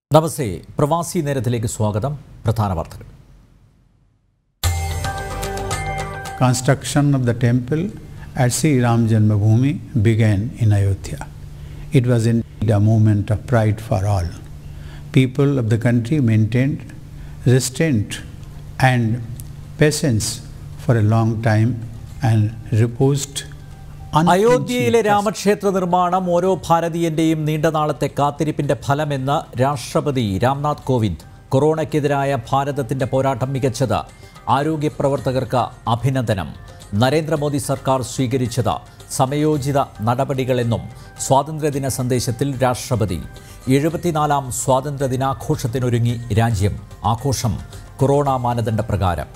നമസ്തേ പ്രവാസി നേരത്തിലേക്ക് സ്വാഗതം പ്രധാന വാർത്തകൾ Construction of the temple at Sri Ram Janmabhoomi began in Ayodhya. It was indeed a moment of pride for all. People of the country maintained restraint and patience for a long time and reposed അയോധ്യയിലെ unflinching രാമക്ഷേത്ര നിർമ്മാണം ഓരോ ഭാരതീയന്റെയും നീണ്ട നാളത്തെ കാത്തിരിപ്പിന്റെ ഫലമെന്ന് രാഷ്ട്രപതി രാംനാഥ് കോവിന്ദ് കൊറോണയ്ക്കെതിരായ ഭാരതത്തിന്റെ പോരാട്ടം മികച്ചത് ആരോഗ്യ പ്രവർത്തകർക്ക് അഭിനന്ദനം നരേന്ദ്രമോദി സർക്കാർ സ്വീകരിച്ചത് സമയോചിത നടപടികളെന്നും സ്വാതന്ത്ര്യദിന സന്ദേശത്തിൽ രാഷ്ട്രപതി എഴുപത്തിനാലാം സ്വാതന്ത്ര്യദിനാഘോഷത്തിനൊരുങ്ങി രാജ്യം ആഘോഷം കൊറോണ മാനദണ്ഡ പ്രകാരം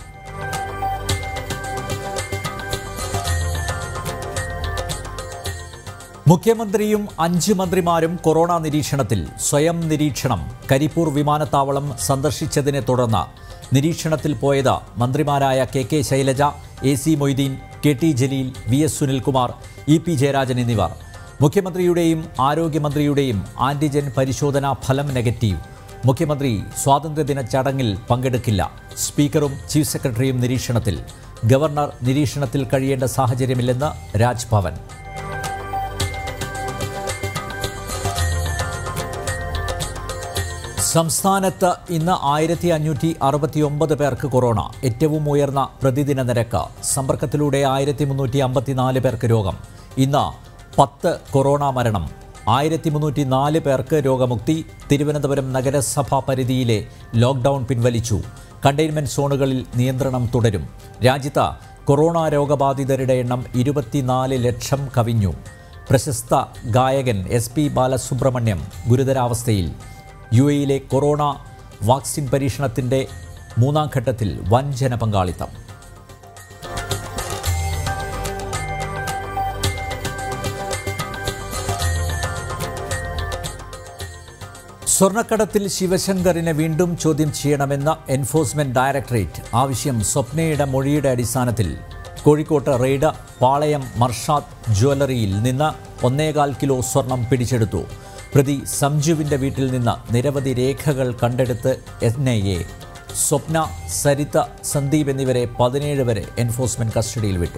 മുഖ്യമന്ത്രിയും അഞ്ച് മന്ത്രിമാരും കൊറോണ നിരീക്ഷണത്തിൽ സ്വയം നിരീക്ഷണം കരിപ്പൂർ വിമാനത്താവളം സന്ദർശിച്ചതിനെ തുടർന്ന് നിരീക്ഷണത്തിൽ പോയത് മന്ത്രിമാരായ K K Shailaja A C Moideen K T Jaleel V S Sunilkumar E P Jayarajan എന്നിവർ മുഖ്യമന്ത്രിയുടെയും ആരോഗ്യമന്ത്രിയുടെയും ആന്റിജൻ പരിശോധനാ ഫലം നെഗറ്റീവ് മുഖ്യമന്ത്രി സ്വാതന്ത്ര്യദിന ചടങ്ങിൽ പങ്കെടുക്കില്ല സ്പീക്കറും ചീഫ് സെക്രട്ടറിയും നിരീക്ഷണത്തിൽ ഗവർണർ നിരീക്ഷണത്തിൽ കഴിയേണ്ട സാഹചര്യമില്ലെന്ന് രാജ്ഭവൻ സംസ്ഥാനത്ത് ഇന്ന് ആയിരത്തി അഞ്ഞൂറ്റി അറുപത്തി ഒമ്പത് പേർക്ക് കൊറോണ ഏറ്റവും ഉയർന്ന പ്രതിദിന നിരക്ക് സമ്പർക്കത്തിലൂടെ ആയിരത്തി മുന്നൂറ്റി അമ്പത്തിനാല് പേർക്ക് രോഗം ഇന്ന് പത്ത് കൊറോണ മരണം ആയിരത്തി മുന്നൂറ്റി നാല് പേർക്ക് രോഗമുക്തി തിരുവനന്തപുരം നഗരസഭാ പരിധിയിലെ ലോക്ക്ഡൌൺ പിൻവലിച്ചു കണ്ടെയ്ൻമെന്റ് സോണുകളിൽ നിയന്ത്രണം തുടരും രാജ്യത്ത് കൊറോണ രോഗബാധിതരുടെ എണ്ണം ഇരുപത്തിനാല് ലക്ഷം കവിഞ്ഞു പ്രശസ്ത ഗായകൻ എസ് പി ബാലസുബ്രഹ്മണ്യം ഗുരുതരാവസ്ഥയിൽ യു എയിലെ കൊറോണ വാക്സിൻ പരീക്ഷണത്തിന്റെ മൂന്നാം ഘട്ടത്തിൽ വൻ ജനപങ്കാളിത്തം സ്വർണ്ണക്കടത്തിൽ ശിവശങ്കറിനെ വീണ്ടും ചോദ്യം ചെയ്യണമെന്ന എൻഫോഴ്സ്മെന്റ് ഡയറക്ടറേറ്റ് ആവശ്യം സ്വപ്നയുടെ മൊഴിയുടെ അടിസ്ഥാനത്തിൽ കോഴിക്കോട്ട് റെയ്ഡ് പാളയം മർഷാദ് ജ്വല്ലറിയിൽ നിന്ന് ഒന്നേകാൽ കിലോ സ്വർണം പിടിച്ചെടുത്തു പ്രതി സംജുവിന്റെ വീട്ടിൽ നിന്ന് നിരവധി രേഖകൾ കണ്ടെടുത്ത് N I A Swapna Saritha Sandeep എന്നിവരെ പതിനേഴ് വരെ എൻഫോഴ്സ്മെന്റ് കസ്റ്റഡിയിൽ വിട്ടു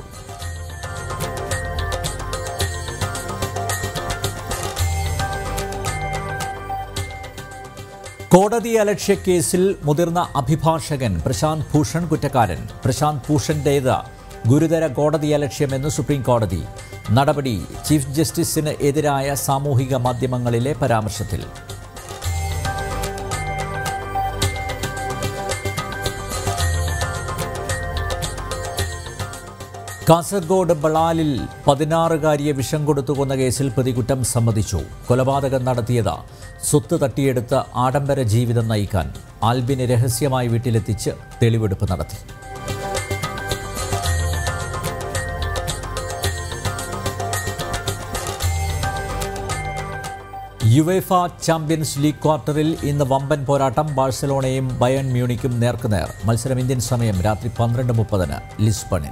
കോടതി അലക്ഷ്യ കേസിൽ മുതിർന്ന അഭിഭാഷകൻ പ്രശാന്ത് ഭൂഷൺ കുറ്റക്കാരൻ പ്രശാന്ത് ഭൂഷന്റേത് ഗുരുതര കോടതി അലക്ഷ്യമെന്ന് സുപ്രീം കോടതി നടപടി ചീഫ് ജസ്റ്റിസിന് എതിരായ സാമൂഹിക മാധ്യമങ്ങളിലെ പരാമർശത്തിൽ കാസർഗോഡ് ബളാലിൽ പതിനാറുകാരിയെ വിഷം കൊടുത്തു കൊന്ന കേസിൽ പ്രതി കുറ്റം സമ്മതിച്ചു കൊലപാതകം നടത്തിയത് സ്വത്ത് തട്ടിയെടുത്ത് ആഡംബര ജീവിതം നയിക്കാൻ ആൽബിനെ രഹസ്യമായി വീട്ടിലെത്തിച്ച് തെളിവെടുപ്പ് നടത്തി യുവേഫ ചാമ്പ്യൻസ് ലീഗ് ക്വാർട്ടറിൽ ഇന്ന് വമ്പൻ പോരാട്ടം ബാഴ്സലോണയും ബയൺ മ്യൂണിക്കും നേർക്കുനേർ മത്സരം ഇന്ത്യൻ സമയം രാത്രി പന്ത്രണ്ട് മുപ്പതിന് ലിസ്ബണിൽ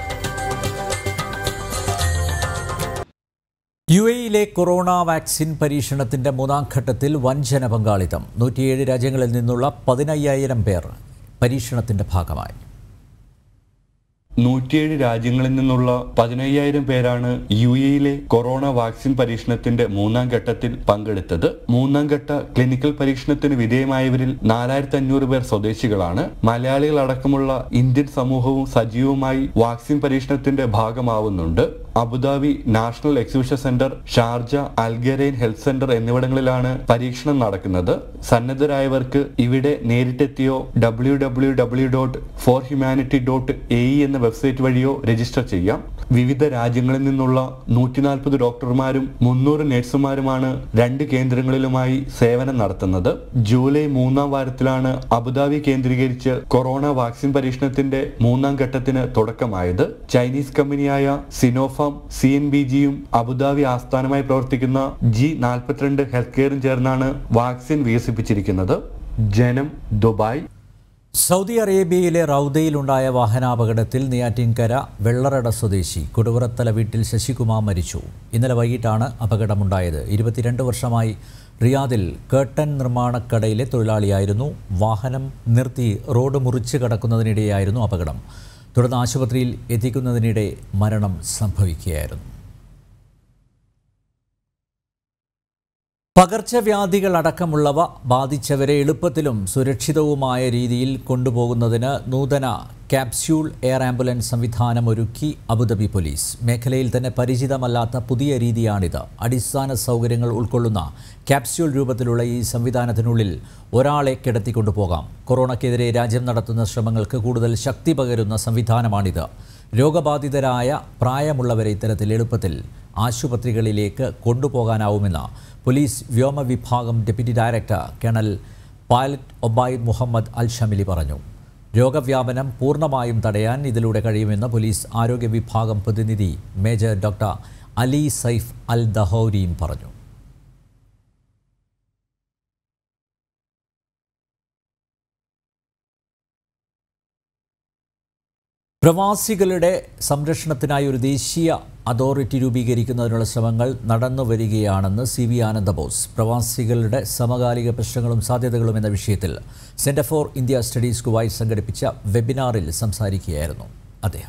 യു എയിലെ കൊറോണ വാക്സിൻ പരീക്ഷണത്തിന്റെ മൂന്നാം ഘട്ടത്തിൽ വൻ ജനപങ്കാളിത്തം നൂറ്റിയേഴ് രാജ്യങ്ങളിൽ നിന്നുള്ള പതിനയ്യായിരം പേർ പരീക്ഷണത്തിന്റെ ഭാഗമായി നൂറ്റിയേഴ് രാജ്യങ്ങളിൽ നിന്നുള്ള പതിനയ്യായിരം പേരാണ് യു എയിലെ കൊറോണ വാക്സിൻ പരീക്ഷണത്തിന്റെ മൂന്നാം ഘട്ടത്തിൽ പങ്കെടുത്തത് മൂന്നാം ഘട്ട ക്ലിനിക്കൽ പരീക്ഷണത്തിന് വിധേയമായവരിൽ നാലായിരത്തി അഞ്ഞൂറ് പേർ സ്വദേശികളാണ് മലയാളികൾ അടക്കമുള്ള ഇന്ത്യൻ സമൂഹവും സജീവമായി വാക്സിൻ പരീക്ഷണത്തിന്റെ ഭാഗമാവുന്നുണ്ട് Abu Dhabi National Exhibition Centre Sharjah Al Qarain health centre എന്നിവിടങ്ങളിലാണ് പരീക്ഷണം നടക്കുന്നത് സന്നദ്ധരായവർക്ക് ഇവിടെ നേരിട്ടെത്തിയോ W W W dot for humanity dot A എന്ന വെബ്സൈറ്റ് വഴിയോ രജിസ്റ്റർ ചെയ്യാം വിവിധ രാജ്യങ്ങളിൽ നിന്നുള്ള നൂറ്റി നാൽപ്പത് ഡോക്ടർമാരും മുന്നൂറ് നഴ്സുമാരുമാണ് രണ്ട് കേന്ദ്രങ്ങളിലുമായി സേവനം നടത്തുന്നത് ജൂലൈ മൂന്നാം വാരത്തിലാണ് അബുദാബി കേന്ദ്രീകരിച്ച് കൊറോണ വാക്സിൻ പരീക്ഷണത്തിന്റെ മൂന്നാം ഘട്ടത്തിന് തുടക്കമായത് ചൈനീസ് കമ്പനിയായ സിനോഫാം സി എൻ ബി ജിയും അബുദാബി ആസ്ഥാനമായി പ്രവർത്തിക്കുന്ന ജി നാൽപ്പത്തിരണ്ട് ഹെൽത്ത് കെയറും ചേർന്നാണ് വാക്സിൻ വികസിപ്പിച്ചിരിക്കുന്നത് ജനം ദുബായ് സൗദി അറേബ്യയിലെ റൗദയിലുണ്ടായ വാഹനാപകടത്തിൽ നെയ്യാറ്റിൻകര വെള്ളറട സ്വദേശി കൊടുവറത്തല വീട്ടിൽ ശശികുമാർ മരിച്ചു ഇന്നലെ വൈകിട്ടാണ് അപകടമുണ്ടായത് ഇരുപത്തിരണ്ട് വർഷമായി റിയാദിൽ കേട്ടൻ നിർമ്മാണക്കടയിലെ തൊഴിലാളിയായിരുന്നു വാഹനം നിർത്തി റോഡ് മുറിച്ച് കടക്കുന്നതിനിടെയായിരുന്നു അപകടം തുടർന്ന് ആശുപത്രിയിൽ എത്തിക്കുന്നതിനിടെ മരണം സംഭവിക്കുകയായിരുന്നു പകർച്ചവ്യാധികളടക്കമുള്ളവ ബാധിച്ചവരെ എളുപ്പത്തിലും സുരക്ഷിതവുമായ രീതിയിൽ കൊണ്ടുപോകുന്നതിന് നൂതന ക്യാപ്സ്യൂൾ എയർ ആംബുലൻസ് സംവിധാനം ഒരുക്കി അബുദാബി പോലീസ് മേഖലയിൽ തന്നെ പരിചിതമല്ലാത്ത പുതിയ രീതിയാണിത് അടിസ്ഥാന സൗകര്യങ്ങൾ ഉൾക്കൊള്ളുന്ന ക്യാപ്സ്യൂൾ രൂപത്തിലുള്ള ഈ സംവിധാനത്തിനുള്ളിൽ ഒരാളെ കിടത്തിക്കൊണ്ടുപോകാം കൊറോണയ്ക്കെതിരെ രാജ്യം നടത്തുന്ന ശ്രമങ്ങൾക്ക് കൂടുതൽ ശക്തി പകരുന്ന സംവിധാനമാണിത് രോഗബാധിതരായ പ്രായമുള്ളവരെ ഇത്തരത്തിൽ എളുപ്പത്തിൽ ആശുപത്രികളിലേക്ക് കൊണ്ടുപോകാനാവുമെന്ന് പോലീസ് വ്യോമ വിഭാഗം deputy director colonel pilot Obaid Mohammed Al Shamili പറഞ്ഞു രോഗവ്യാപനം പൂർണ്ണമായും തടയാൻ ഇതിലൂടെ കഴിയുമെന്ന് പോലീസ് ആരോഗ്യ വിഭാഗം പ്രതിനിധി major doctor Ali Saif Al ദഹൌരിയും പറഞ്ഞു പ്രവാസികളുടെ സംരക്ഷണത്തിനായി ഒരു ദേശീയ അതോറിറ്റി രൂപീകരിക്കുന്നതിനുള്ള ശ്രമങ്ങൾ നടന്നു വരികയാണെന്ന് സി വി ആനന്ദബോസ് പ്രവാസികളുടെ സമകാലിക പ്രശ്നങ്ങളും സാധ്യതകളും എന്ന വിഷയത്തിൽ Centre for India Studies Kuwait സംഘടിപ്പിച്ച വെബിനാറിൽ സംസാരിക്കുകയായിരുന്നു അദ്ദേഹം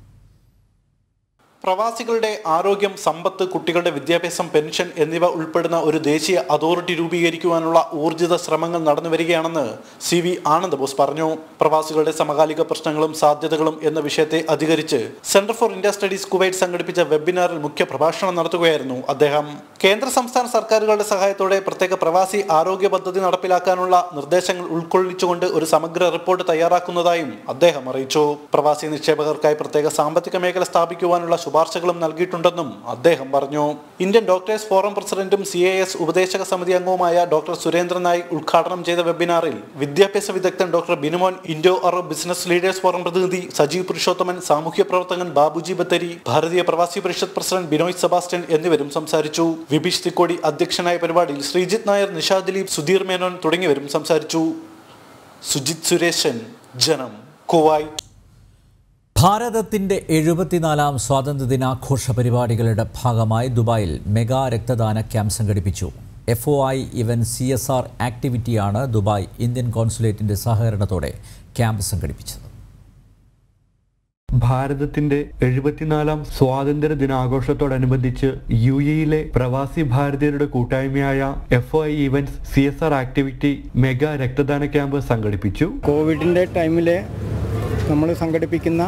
പ്രവാസികളുടെ ആരോഗ്യം സമ്പത്ത് കുട്ടികളുടെ വിദ്യാഭ്യാസം പെൻഷൻ എന്നിവ ഉൾപ്പെടുന്ന ഒരു ദേശീയ അതോറിറ്റി രൂപീകരിക്കുവാനുള്ള ഊർജിത ശ്രമങ്ങൾ നടന്നു വരികയാണെന്ന് സി വി ആനന്ദ് ബോസ് പറഞ്ഞു പ്രവാസികളുടെ സമകാലിക പ്രശ്നങ്ങളും സാധ്യതകളും എന്ന വിഷയത്തെ അധികരിച്ച് Centre for India Studies Kuwait സംഘടിപ്പിച്ച വെബിനാറിൽ മുഖ്യ പ്രഭാഷണം നടത്തുകയായിരുന്നു അദ്ദേഹം കേന്ദ്ര സംസ്ഥാന സർക്കാരുകളുടെ സഹായത്തോടെ പ്രത്യേക പ്രവാസി ആരോഗ്യ പദ്ധതി നടപ്പിലാക്കാനുള്ള നിർദ്ദേശങ്ങൾ ഉൾക്കൊള്ളിച്ചുകൊണ്ട് ഒരു സമഗ്ര റിപ്പോർട്ട് തയ്യാറാക്കുന്നതായും അദ്ദേഹം അറിയിച്ചു പ്രവാസി നിക്ഷേപകർക്കായി പ്രത്യേക സാമ്പത്തിക മേഖല സ്ഥാപിക്കുവാനുള്ള ശുപാർശകളും നൽകിയിട്ടുണ്ടെന്നും അദ്ദേഹം പറഞ്ഞു ഇന്ത്യൻ ഡോക്ടേഴ്സ് ഫോറം പ്രസിഡന്റും സി എ എസ് ഉപദേശക സമിതി അംഗവുമായ ഡോക്ടർ സുരേന്ദ്രൻ നായിക് ഉദ്ഘാടനം ചെയ്ത വെബിനാറിൽ വിദ്യാഭ്യാസ വിദഗ്ധൻ doctor Binumon Indo Arab Business Leaders Forum പ്രതിനിധി സജീവ് പുരുഷോത്തമൻ സാമൂഹ്യ പ്രവർത്തകൻ ബാബുജി ബത്തരി ഭാരതീയ പ്രവാസി പരിഷത്ത് പ്രസിഡന്റ് ബിനോയ് സെബാസ്റ്റ്യൻ എന്നിവരും സംസാരിച്ചു വിബീഷ് തിക്കോടി അധ്യക്ഷനായ പരിപാടിയിൽ ശ്രീജിത്ത് നായർ നിഷാദ് ദിലീപ് സുധീർ മേനോൻ തുടങ്ങിയവരും സംസാരിച്ചു സുജിത് സുരേശൻ ജനം കുവൈറ്റ് ഭാരതത്തിൻ്റെ എഴുപത്തിനാലാം സ്വാതന്ത്ര്യദിനാഘോഷ പരിപാടികളുടെ ഭാഗമായി ദുബായിൽ മെഗാ രക്തദാന ക്യാമ്പ് സംഘടിപ്പിച്ചു എഫ് ഒ ഐ ഇവൻ സി എസ് ആർ ആക്ടിവിറ്റിയാണ് ദുബായ് ഇന്ത്യൻ കോൺസുലേറ്റിൻ്റെ സഹകരണത്തോടെ ക്യാമ്പ് സംഘടിപ്പിച്ചത് ഭാരതത്തിന്റെ എഴുപത്തിനാലാം സ്വാതന്ത്ര്യ ദിനാഘോഷത്തോടനുബന്ധിച്ച് യു എയിലെ പ്രവാസി ഭാരതീയരുടെ കൂട്ടായ്മയായ F I events C S R activity mega രക്തദാന ക്യാമ്പ് സംഘടിപ്പിച്ചു കോവിഡിൻ്റെ ടൈമിൽ നമ്മൾ സംഘടിപ്പിക്കുന്ന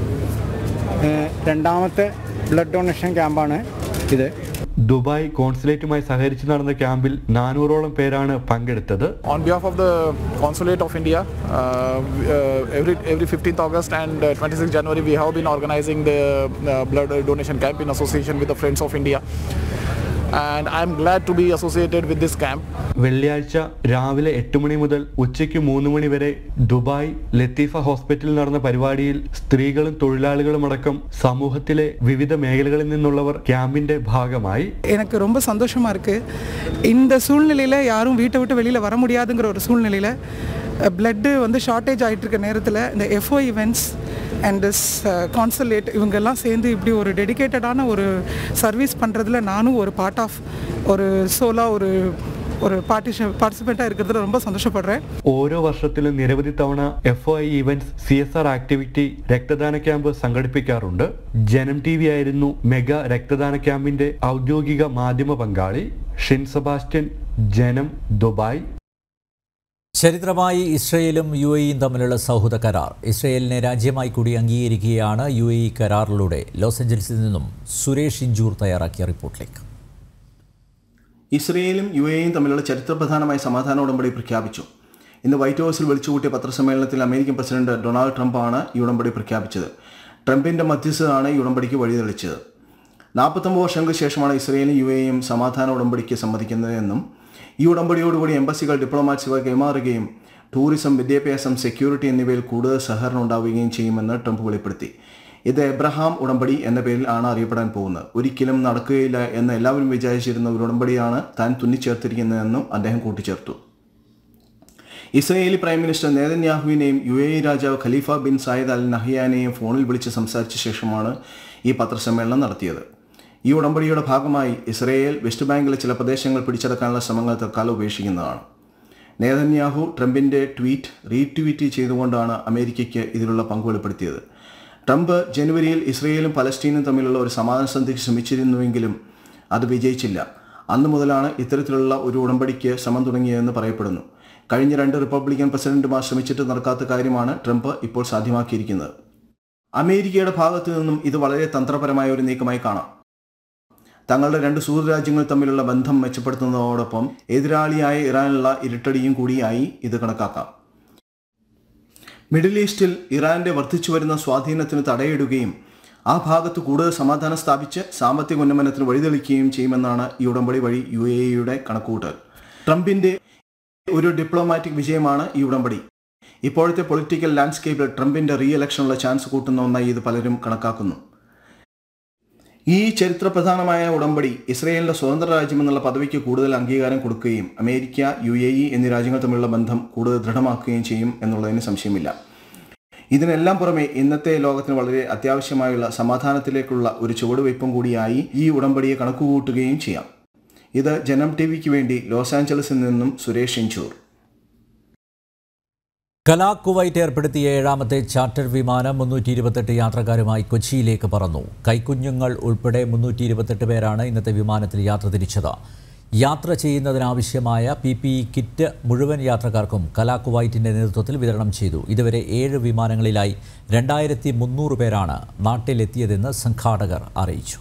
ഏഹ്, രണ്ടാമത്തെ ബ്ലഡ് ഡൊണേഷൻ ക്യാമ്പാണ് ഇത് ദുബായ് കോൺസുലേറ്റുമായി സഹകരിച്ച് നടന്ന ക്യാമ്പിൽ നാനൂറോളം പേരാണ് പങ്കെടുത്തത് On behalf of the Consulate of India, uh, uh, every every 15th August and uh, 26th January, we have been organizing the uh, blood donation camp in association with the Friends of India. And I'm glad to be associated with this camp. വെള്ളിയാഴ്ച രാവിലെ എട്ട് മണി മുതൽ ഉച്ചയ്ക്ക് മൂന്ന് മണി വരെ Dubai Latifa ഹോസ്പിറ്റലിൽ നടന്ന പരിപാടിയിൽ സ്ത്രീകളും തൊഴിലാളികളും അടക്കം സമൂഹത്തിലെ വിവിധ മേഖലകളിൽ നിന്നുള്ളവർ ക്യാമ്പിന്റെ ഭാഗമായി எனக்கு ரொம்ப சந்தோஷமாக இருக்குது இந்த சூழ்நிலையில் யாரும் வீட்டை விட்டு வெளியில் வர முடியாதுங்கிற ஒரு சூழ்நிலையில் பிளட்டு வந்து ஷார்ட்டேஜ் ஆகிட்டு இருக்க நேரத்தில் இந்த F O events and this consulate இவங்கெல்லாம் சேர்ந்து இப்படி ஒரு டெடிகேட்டடான ஒரு சர்வீஸ் பண்ணுறதுல நானும் ஒரு பார்ட் ஆஃப் ஒரு சோலாக ஒரு ஒரு பார்ட்டிஷ பார்ட்டிசிபெண்ட்டாக இருக்கிறதுல ரொம்ப சந்தோஷப்படுறேன் ഓരോ വർഷത്തിലും നിരവധി തവണ F I events C S R activity രക്തദാന ക്യാമ്പ് സംഘടിപ്പിക്കാറുണ്ട് ജനം ടി വി ആയിരുന്നു മെഗാ രക്തദാന ക്യാമ്പിന്റെ ഔദ്യോഗിക മാധ്യമ പങ്കാളി ഷിൻ സെബാസ്റ്റ്യൻ ജനം ദുബായ് ചരിത്രമായി ഇസ്രയേലും യു എയും തമ്മിലുള്ള സൗഹൃദ കരാർ ഇസ്രയേലിനെ രാജ്യമായി കൂടി അംഗീകരിക്കുകയാണ് യു എ ഇ കരാറിലൂടെ ലോസ് ഏഞ്ചൽസിൽ നിന്നും സുരേഷ് ഇഞ്ചൂർ തയ്യാറാക്കിയ റിപ്പോർട്ടിലേക്ക് ഇസ്രയേലും യു എയും തമ്മിലുള്ള ചരിത്രപ്രധാനമായ സമാധാന ഉടമ്പടി പ്രഖ്യാപിച്ചു ഇന്ന് വൈറ്റ് ഹൗസിൽ വിളിച്ചുകൂട്ടിയ പത്രസമ്മേളനത്തിൽ അമേരിക്കൻ പ്രസിഡന്റ് ഡൊണാൾഡ് ട്രംപാണ് ഈ ഉടമ്പടി പ്രഖ്യാപിച്ചത് ട്രംപിന്റെ മധ്യസ്ഥതാണ് ഈ ഉടമ്പടിക്ക് വഴിതെളിച്ചത് നാൽപ്പത്തൊമ്പത് വർഷങ്ങൾക്ക് ശേഷമാണ് ഇസ്രയേലും യു എയും സമാധാന ഉടമ്പടിക്ക് സമ്മതിക്കുന്നതെന്നും ഈ ഉടമ്പടിയോടുകൂടി എംബസികൾ ഡിപ്ലോമാറ്റ്സുകൾ കൈമാറുകയും ടൂറിസം വിദ്യാഭ്യാസം സെക്യൂരിറ്റി എന്നിവയിൽ കൂടുതൽ സഹകരണം ഉണ്ടാവുകയും ചെയ്യുമെന്ന് ട്രംപ് വെളിപ്പെടുത്തി ഇത് എബ്രഹാം ഉടമ്പടി എന്ന പേരിൽ ആണ് അറിയപ്പെടാൻ പോകുന്നത് ഒരിക്കലും നടക്കുകയില്ല എന്ന് എല്ലാവരും വിചാരിച്ചിരുന്ന ഒരു ഉടമ്പടിയാണ് താൻ തുന്നിച്ചേർത്തിരിക്കുന്നതെന്നും അദ്ദേഹം കൂട്ടിച്ചേർത്തു ഇസ്രയേലി പ്രൈം മിനിസ്റ്റർ നേതന്യാഹുവിനെയും യു എ ഇ രാജാവ് ഖലീഫ ബിൻ സായിദ് അൽ നഹിയാനെയും ഫോണിൽ വിളിച്ച് സംസാരിച്ച ശേഷമാണ് ഈ പത്രസമ്മേളനം നടത്തിയത് ഈ ഉടമ്പടിയുടെ ഭാഗമായി ഇസ്രയേൽ വെസ്റ്റ് ബാങ്കിലെ ചില പ്രദേശങ്ങൾ പിടിച്ചടക്കാനുള്ള ശ്രമങ്ങൾ തൽക്കാലം ഉപേക്ഷിക്കുന്നതാണ് നേതന്യാഹു ട്രംപിന്റെ ട്വീറ്റ് റീട്വീറ്റ് ചെയ്തുകൊണ്ടാണ് അമേരിക്കയ്ക്ക് ഇതിലുള്ള പങ്ക് വെളിപ്പെടുത്തിയത് ട്രംപ് ജനുവരിയിൽ ഇസ്രയേലും പലസ്തീനും തമ്മിലുള്ള ഒരു സമാധാന സന്ധിക്ക് ശ്രമിച്ചിരുന്നുവെങ്കിലും അത് വിജയിച്ചില്ല അന്നു മുതലാണ് ഇത്തരത്തിലുള്ള ഒരു ഉടമ്പടിക്ക് ശ്രമം തുടങ്ങിയതെന്ന് പറയപ്പെടുന്നു കഴിഞ്ഞ രണ്ട് റിപ്പബ്ലിക്കൻ പ്രസിഡന്റുമാർ ശ്രമിച്ചിട്ട് നടക്കാത്ത കാര്യമാണ് ട്രംപ് ഇപ്പോൾ സാധ്യമാക്കിയിരിക്കുന്നത് അമേരിക്കയുടെ ഭാഗത്തു നിന്നും ഇത് വളരെ തന്ത്രപരമായ ഒരു നീക്കമായി കാണാം തങ്ങളുടെ രണ്ട് സുഹൃത്ത് രാജ്യങ്ങൾ തമ്മിലുള്ള ബന്ധം മെച്ചപ്പെടുത്തുന്നതോടൊപ്പം എതിരാളിയായ ഇറാനുള്ള ഇരുട്ടടിയും കൂടിയായി ഇത് കണക്കാക്കാം മിഡിൽ ഈസ്റ്റിൽ ഇറാന്റെ വർദ്ധിച്ചു വരുന്ന സ്വാധീനത്തിന് തടയിടുകയും ആ ഭാഗത്ത് കൂടുതൽ സമാധാനം സ്ഥാപിച്ച് സാമ്പത്തിക ഉന്നമനത്തിന് വഴിതെളിക്കുകയും ചെയ്യുമെന്നാണ് ഈ ഉടമ്പടി വഴി യു എ ഇയുടെ കണക്കുകൂട്ടൽ ട്രംപിന്റെ ഒരു ഡിപ്ലോമാറ്റിക് വിജയമാണ് ഈ ഉടമ്പടി ഇപ്പോഴത്തെ പൊളിറ്റിക്കൽ ലാൻഡ്സ്കേപ്പിൽ ട്രംപിന്റെ റീ ഇലക്ഷനുള്ള ചാൻസ് കൂട്ടുന്ന ഒന്നായി ഇത് പലരും കണക്കാക്കുന്നു ഈ ചരിത്രപ്രധാനമായ ഉടമ്പടി ഇസ്രയേലിന്റെ സ്വതന്ത്ര രാജ്യമെന്നുള്ള പദവിക്ക് കൂടുതൽ അംഗീകാരം കൊടുക്കുകയും അമേരിക്ക യു എ ഇ എന്നീ രാജ്യങ്ങൾ തമ്മിലുള്ള ബന്ധം കൂടുതൽ ദൃഢമാക്കുകയും ചെയ്യും എന്നുള്ളതിന് സംശയമില്ല ഇതിനെല്ലാം പുറമെ ഇന്നത്തെ ലോകത്തിന് വളരെ അത്യാവശ്യമായുള്ള സമാധാനത്തിലേക്കുള്ള ഒരു ചുവടുവയ്പും കൂടിയായി ഈ ഉടമ്പടിയെ കണക്കുകൂട്ടുകയും ചെയ്യാം ഇത് ജനം ടി വിക്ക് വേണ്ടി ലോസ് ആഞ്ചലസിൽ നിന്നും സുരേഷ് ഇഞ്ചൂർ കലാ കുവൈറ്റ് ഏർപ്പെടുത്തിയ ഏഴാമത്തെ ചാർട്ടർ വിമാനം മുന്നൂറ്റി ഇരുപത്തെട്ട് യാത്രക്കാരുമായി കൊച്ചിയിലേക്ക് പറന്നു കൈക്കുഞ്ഞുങ്ങൾ ഉൾപ്പെടെ മുന്നൂറ്റി ഇരുപത്തെട്ട് പേരാണ് ഇന്നത്തെ വിമാനത്തിൽ യാത്ര തിരിച്ചത് യാത്ര ചെയ്യുന്നതിനാവശ്യമായ പി പി ഇ കിറ്റ് മുഴുവൻ യാത്രക്കാർക്കും കലാ കുവൈറ്റിന്റെ നേതൃത്വത്തിൽ വിതരണം ചെയ്തു ഇതുവരെ ഏഴ് വിമാനങ്ങളിലായി രണ്ടായിരത്തി മുന്നൂറ് പേരാണ് നാട്ടിലെത്തിയതെന്ന് സംഘാടകർ അറിയിച്ചു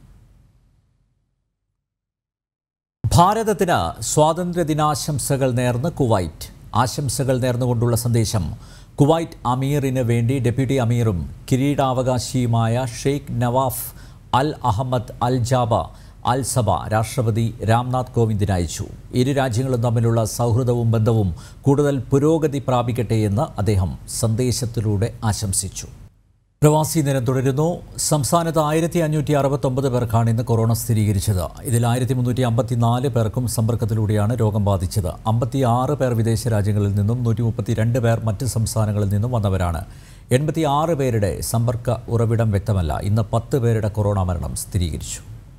ഭാരതത്തിന് സ്വാതന്ത്ര്യദിനാശംസകൾ നേർന്ന് കുവൈറ്റ് ആശംസകൾ നേർന്നുകൊണ്ടുള്ള സന്ദേശം കുവൈറ്റ് അമീറിന് വേണ്ടി ഡെപ്യൂട്ടി അമീറും കിരീടാവകാശിയുമായ Sheikh Nawaf Al Ahmad Al Jaber Al Sabah രാഷ്ട്രപതി രാംനാഥ് കോവിന്ദിന് അയച്ചു ഇരു രാജ്യങ്ങളും തമ്മിലുള്ള സൗഹൃദവും ബന്ധവും കൂടുതൽ പുരോഗതി പ്രാപിക്കട്ടെ എന്ന് അദ്ദേഹം സന്ദേശത്തിലൂടെ ആശംസിച്ചു പ്രവാസി ദിനം തുടരുന്നു സംസ്ഥാനത്ത് ആയിരത്തി അഞ്ഞൂറ്റി അറുപത്തൊമ്പത് പേർക്കാണ് ഇന്ന് കൊറോണ സ്ഥിരീകരിച്ചത് ഇതിൽ ആയിരത്തി മുന്നൂറ്റി അമ്പത്തിനാല് പേർക്കും സമ്പർക്കത്തിലൂടെയാണ് രോഗം ബാധിച്ചത് അമ്പത്തി ആറ് പേർ വിദേശ രാജ്യങ്ങളിൽ നിന്നും നൂറ്റി മുപ്പത്തിരണ്ട് പേർ മറ്റ് സംസ്ഥാനങ്ങളിൽ നിന്നും വന്നവരാണ് എൺപത്തി ആറ് പേരുടെ സമ്പർക്ക ഉറവിടം വ്യക്തമല്ല ഇന്ന് പത്ത് പേരുടെ കൊറോണ മരണം സ്ഥിരീകരിച്ചു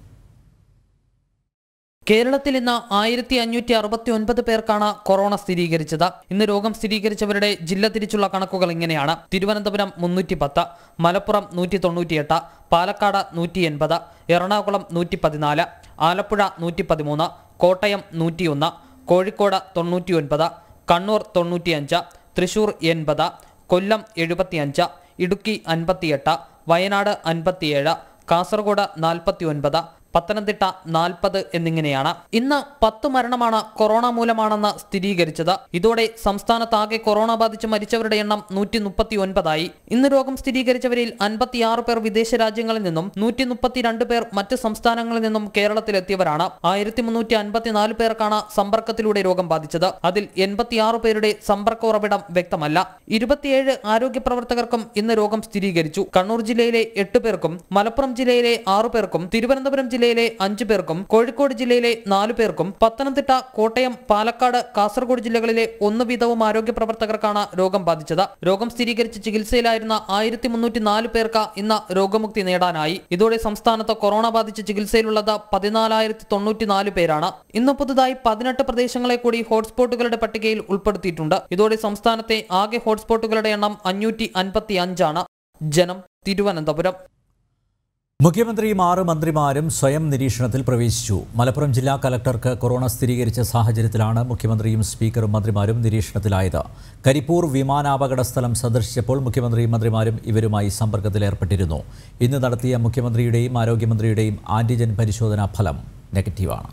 കേരളത്തിൽ ഇന്ന് ആയിരത്തി അഞ്ഞൂറ്റി അറുപത്തി ഒൻപത് പേർക്കാണ് കൊറോണ സ്ഥിരീകരിച്ചത് ഇന്ന് രോഗം സ്ഥിരീകരിച്ചവരുടെ ജില്ല തിരിച്ചുള്ള കണക്കുകൾ ഇങ്ങനെയാണ് തിരുവനന്തപുരം മുന്നൂറ്റി പത്ത് മലപ്പുറം നൂറ്റി തൊണ്ണൂറ്റിയെട്ട് പാലക്കാട് നൂറ്റി എൺപത് എറണാകുളം നൂറ്റി പതിനാല് ആലപ്പുഴ നൂറ്റി പതിമൂന്ന് കോട്ടയം നൂറ്റിയൊന്ന് കോഴിക്കോട് തൊണ്ണൂറ്റി ഒൻപത് കണ്ണൂർ തൊണ്ണൂറ്റിയഞ്ച് തൃശൂർ എൺപത് കൊല്ലം എഴുപത്തിയഞ്ച് ഇടുക്കി അൻപത്തിയെട്ട് വയനാട് അൻപത്തിയേഴ് കാസർഗോഡ് നാൽപ്പത്തി ഒൻപത് പത്തനംതിട്ട നാൽപ്പത് എന്നിങ്ങനെയാണ് ഇന്ന് പത്ത് മരണമാണ് കൊറോണ മൂലമാണെന്ന് സ്ഥിരീകരിച്ചത് ഇതോടെ സംസ്ഥാനത്താകെ കൊറോണ ബാധിച്ച് മരിച്ചവരുടെ എണ്ണം നൂറ്റി മുപ്പത്തി ഒൻപതായി ഇന്ന് രോഗം സ്ഥിരീകരിച്ചവരിൽ അൻപത്തിയാറ് പേർ വിദേശ രാജ്യങ്ങളിൽ നിന്നും നൂറ്റി മുപ്പത്തിരണ്ട് പേർ മറ്റ് സംസ്ഥാനങ്ങളിൽ നിന്നും കേരളത്തിലെത്തിയവരാണ് ആയിരത്തി മുന്നൂറ്റി അൻപത്തിനാല് പേർക്കാണ് സമ്പർക്കത്തിലൂടെ രോഗം ബാധിച്ചത് അതിൽ എൺപത്തിയാറ് പേരുടെ സമ്പർക്ക ഉറവിടം വ്യക്തമല്ല ഇരുപത്തിയേഴ് ആരോഗ്യ പ്രവർത്തകർക്കും ഇന്ന് രോഗം സ്ഥിരീകരിച്ചു കണ്ണൂർ ജില്ലയിലെ എട്ട് പേർക്കും മലപ്പുറം ജില്ലയിലെ ആറു പേർക്കും തിരുവനന്തപുരം ജില്ലയിലെ അഞ്ചു പേർക്കും കോഴിക്കോട് ജില്ലയിലെ നാലു പേർക്കും പത്തനംതിട്ട കോട്ടയം പാലക്കാട് കാസർഗോഡ് ജില്ലകളിലെ ഒന്ന് വീതവും ആരോഗ്യ പ്രവർത്തകർക്കാണ് രോഗം ബാധിച്ചത് രോഗം സ്ഥിരീകരിച്ച് ചികിത്സയിലായിരുന്ന ആയിരത്തി മുന്നൂറ്റി നാല് പേർക്ക് ഇന്ന് രോഗമുക്തി നേടാനായി ഇതോടെ സംസ്ഥാനത്ത് കൊറോണ ബാധിച്ച് ചികിത്സയിലുള്ളത് പതിനാലായിരത്തി തൊണ്ണൂറ്റിനാല് പേരാണ് ഇന്ന് പുതുതായി പതിനെട്ട് പ്രദേശങ്ങളെ കൂടി ഹോട്ട്സ്പോട്ടുകളുടെ പട്ടികയിൽ ഉൾപ്പെടുത്തിയിട്ടുണ്ട് ഇതോടെ സംസ്ഥാനത്തെ ആകെ ഹോട്ട്സ്പോട്ടുകളുടെ എണ്ണം അഞ്ഞൂറ്റി അൻപത്തി അഞ്ചാണ് ജനം തിരുവനന്തപുരം മുഖ്യമന്ത്രിയും ആറ് മന്ത്രിമാരും സ്വയം നിരീക്ഷണത്തിൽ പ്രവേശിച്ചു മലപ്പുറം ജില്ലാ കലക്ടർക്ക് കൊറോണ സ്ഥിരീകരിച്ച സാഹചര്യത്തിലാണ് മുഖ്യമന്ത്രിയും സ്പീക്കറും മന്ത്രിമാരും നിരീക്ഷണത്തിലായത് കരിപ്പൂർ വിമാനാപകട സ്ഥലം സന്ദർശിച്ചപ്പോൾ മുഖ്യമന്ത്രിയും മന്ത്രിമാരും ഇവരുമായി സമ്പർക്കത്തിലേർപ്പെട്ടിരുന്നു ഇന്ന് നടത്തിയ മുഖ്യമന്ത്രിയുടെയും ആരോഗ്യമന്ത്രിയുടെയും ആന്റിജൻ പരിശോധനാ ഫലം നെഗറ്റീവാണ്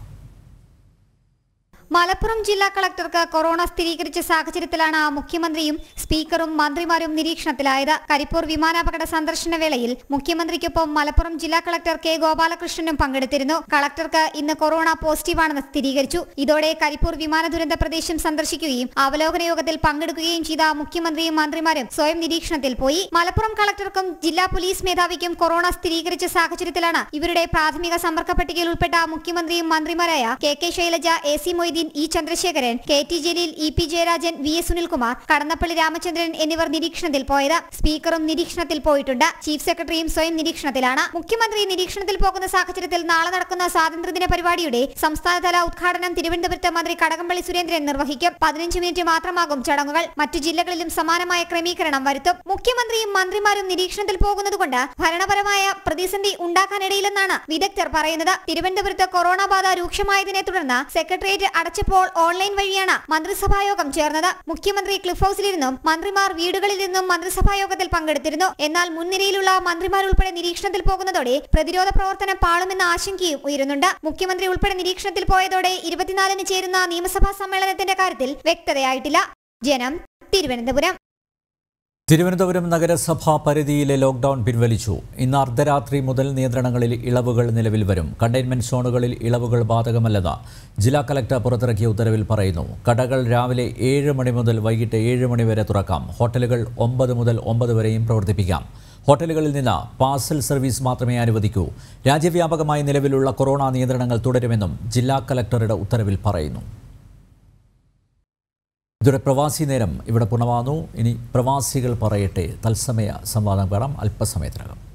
മലപ്പുറം ജില്ലാ കളക്ടർക്ക് കൊറോണ സ്ഥിരീകരിച്ച സാഹചര്യത്തിലാണ് മുഖ്യമന്ത്രിയും സ്പീക്കറും മന്ത്രിമാരും നിരീക്ഷണത്തിലായത് കരിപ്പൂർ വിമാനാപകട സന്ദർശന വേളയിൽ മുഖ്യമന്ത്രിക്കൊപ്പം മലപ്പുറം ജില്ലാ കളക്ടർ കെ ഗോപാലകൃഷ്ണനും പങ്കെടുത്തിരുന്നു കളക്ടർക്ക് ഇന്ന് കൊറോണ പോസിറ്റീവാണെന്ന് സ്ഥിരീകരിച്ചു ഇതോടെ കരിപ്പൂർ വിമാന ദുരന്ത പ്രദേശം സന്ദർശിക്കുകയും അവലോകന യോഗത്തിൽ പങ്കെടുക്കുകയും ചെയ്ത മുഖ്യമന്ത്രിയും മന്ത്രിമാരും സ്വയം നിരീക്ഷണത്തിൽ പോയി മലപ്പുറം കളക്ടർക്കും ജില്ലാ പോലീസ് മേധാവിക്കും കൊറോണ സ്ഥിരീകരിച്ച സാഹചര്യത്തിലാണ് ഇവരുടെ പ്രാഥമിക സമ്പർക്ക പട്ടികയിൽ ഉൾപ്പെട്ട മുഖ്യമന്ത്രിയും മന്ത്രിമാരായ K K Shailaja A C Moideen Moideen E Chandrasekharan K T Jaleel E P Jayarajan V S Sunilkumar Kadannappally Ramachandran എന്നിവർ നിരീക്ഷണത്തിൽ പോയത് സ്പീക്കറും നിരീക്ഷണത്തിൽ പോയിട്ടുണ്ട് ചീഫ് സെക്രട്ടറിയും സ്വയം നിരീക്ഷണത്തിലാണ് മുഖ്യമന്ത്രി നിരീക്ഷണത്തിൽ പോകുന്ന സാഹചര്യത്തിൽ നാളെ നടക്കുന്ന സ്വാതന്ത്ര്യദിന പരിപാടിയുടെ സംസ്ഥാനതല ഉദ്ഘാടനം തിരുവനന്തപുരത്ത് മന്ത്രി കടകംപള്ളി സുരേന്ദ്രൻ നിർവഹിക്കും പതിനഞ്ച് മിനിറ്റ് മാത്രമാകും ചടങ്ങുകൾ മറ്റു ജില്ലകളിലും സമാനമായ ക്രമീകരണം വരുത്തും മുഖ്യമന്ത്രിയും മന്ത്രിമാരും നിരീക്ഷണത്തിൽ പോകുന്നതുകൊണ്ട് ഭരണപരമായ പ്രതിസന്ധി ഉണ്ടാക്കാനിടയില്ലെന്നാണ് വിദഗ്ധർ പറയുന്നത് തിരുവനന്തപുരത്ത് കൊറോണ ബാധ രൂക്ഷമായതിനെ തുടർന്ന് സെക്രട്ടേറിയറ്റ് അടച്ചപ്പോൾ ഓൺലൈൻ വഴിയാണ് മന്ത്രിസഭായോഗം ചേർന്നത് മുഖ്യമന്ത്രി ക്ലിഫ് ഹൌസിലിരുന്നും മന്ത്രിമാർ വീടുകളിൽ നിന്നും മന്ത്രിസഭായോഗത്തിൽ പങ്കെടുത്തിരുന്നു എന്നാൽ മുൻനിരയിലുള്ള മന്ത്രിമാരുൾപ്പെടെ നിരീക്ഷണത്തിൽ പോകുന്നതോടെ പ്രതിരോധ പ്രവർത്തനം പാളുമെന്ന ആശങ്കയും ഉയരുന്നുണ്ട് മുഖ്യമന്ത്രി ഉൾപ്പെടെ നിരീക്ഷണത്തിൽ പോയതോടെ ഇരുപത്തിനാലിന് ചേരുന്ന നിയമസഭാ സമ്മേളനത്തിന്റെ കാര്യത്തിൽ വ്യക്തതയായിട്ടില്ല ജനം തിരുവനന്തപുരം തിരുവനന്തപുരം നഗരസഭാ പരിധിയിലെ ലോക്ഡൌൺ പിൻവലിച്ചു ഇന്ന് അർദ്ധരാത്രി മുതൽ നിയന്ത്രണങ്ങളിൽ ഇളവുകൾ നിലവിൽ വരും കണ്ടെയ്ൻമെന്റ് സോണുകളിൽ ഇളവുകൾ ബാധകമല്ലെന്ന് ജില്ലാ കലക്ടർ പുറത്തിറക്കിയ ഉത്തരവിൽ പറയുന്നു കടകൾ രാവിലെ ഏഴ് മണി മുതൽ വൈകിട്ട് ഏഴ് മണി വരെ തുറക്കാം ഹോട്ടലുകൾ ഒമ്പത് മുതൽ ഒമ്പത് വരെയും പ്രവർത്തിപ്പിക്കാം ഹോട്ടലുകളിൽ നിന്ന് പാർസൽ സർവീസ് മാത്രമേ അനുവദിക്കൂ രാജ്യവ്യാപകമായി നിലവിലുള്ള കൊറോണ നിയന്ത്രണങ്ങൾ തുടരുമെന്നും ജില്ലാ കലക്ടറുടെ ഉത്തരവിൽ പറയുന്നു ഇതോടെ പ്രവാസി നേരം ഇവിടെ പൂർണ്ണമാകുന്നു ഇനി പ്രവാസികൾ പറയട്ടെ തത്സമയ സംവാദം കാണാം അല്പസമയത്തിനകം